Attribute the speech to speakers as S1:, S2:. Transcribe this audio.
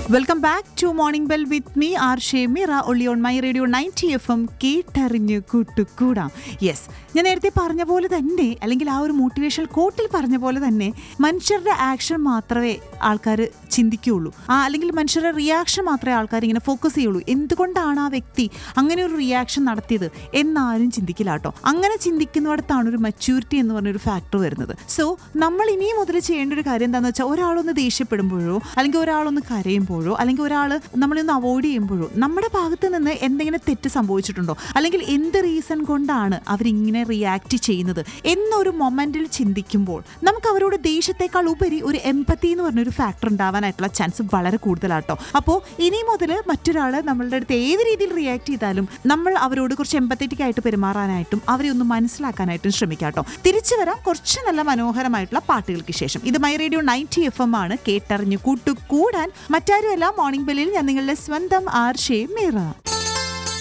S1: welcome back to morning bell with me R Shemira ഒള്ളി on my radio ninety F M കേട്ടറിഞ്ഞ് കൂട്ടുകൂടാം yes ഞാൻ നേരത്തെ പറഞ്ഞ പോലെ തന്നെ അല്ലെങ്കിൽ ആ ഒരു മോട്ടിവേഷണൽ കോട്ടിൽ പറഞ്ഞ പോലെ തന്നെ മനുഷ്യരുടെ ആക്ഷൻ മാത്രമേ ആൾക്കാർ ചിന്തിക്കുകയുള്ളൂ ആ അല്ലെങ്കിൽ മനുഷ്യരുടെ റിയാക്ഷൻ മാത്രമേ ആൾക്കാർ ഇങ്ങനെ ഫോക്കസ് ചെയ്യുള്ളൂ എന്തുകൊണ്ടാണ് ആ വ്യക്തി അങ്ങനെ ഒരു റിയാക്ഷൻ നടത്തിയത് എന്നാരും ചിന്തിക്കില്ല കേട്ടോ അങ്ങനെ ചിന്തിക്കുന്നിടത്താണ് ഒരു മച്യൂരിറ്റി എന്ന് പറഞ്ഞൊരു ഫാക്ടർ വരുന്നത് സോ നമ്മൾ ഇനി മുതൽ ചെയ്യേണ്ട ഒരു കാര്യം എന്താണെന്ന് വെച്ചാൽ ഒരാളൊന്ന് ദേഷ്യപ്പെടുമ്പോഴോ അല്ലെങ്കിൽ ഒരാളൊന്ന് കരയുമ്പോഴോ അല്ലെങ്കിൽ ഒരാൾ നമ്മളൊന്ന് അവോയ്ഡ് ചെയ്യുമ്പോഴോ നമ്മുടെ ഭാഗത്ത് നിന്ന് എന്തെങ്കിലും തെറ്റ് സംഭവിച്ചിട്ടുണ്ടോ അല്ലെങ്കിൽ എന്ത് റീസൺ കൊണ്ടാണ് അവരിങ്ങനെ റിയാക്ട് ചെയ്യുന്നത് എന്നൊരു മൊമെന്റിൽ ചിന്തിക്കുമ്പോൾ നമുക്ക് അവരോട് ദേഷ്യത്തെക്കാൾ ഉപരി ഒരു എമ്പത്തി എന്ന് പറഞ്ഞൊരു ഫാക്ടർ ഉണ്ടാവാനായിട്ടുള്ള ചാൻസ് വളരെ കൂടുതലാട്ടോ അപ്പോൾ ഇനി മുതൽ മറ്റൊരാൾ നമ്മളുടെ അടുത്ത് ഏത് രീതിയിൽ റിയാക്ട് ചെയ്താലും നമ്മൾ അവരോട് കുറച്ച് എമ്പത്തറ്റിക് ആയിട്ട് പെരുമാറാനായിട്ടും അവരെ ഒന്ന് മനസ്സിലാക്കാനായിട്ടും ശ്രമിക്കാം കേട്ടോ തിരിച്ചു വരാം കുറച്ച് നല്ല മനോഹരമായിട്ടുള്ള പാട്ടുകൾക്ക് ശേഷം ഇത് my radio ninety F M ആണ് കേട്ടറിഞ്ഞ് കൂട്ടുകൂടാൻ മറ്റാരുമല്ല മോർണിംഗ് ബെല്ലിൽ ഞാൻ നിങ്ങളുടെ സ്വന്തം ആർ ഷേ മീറ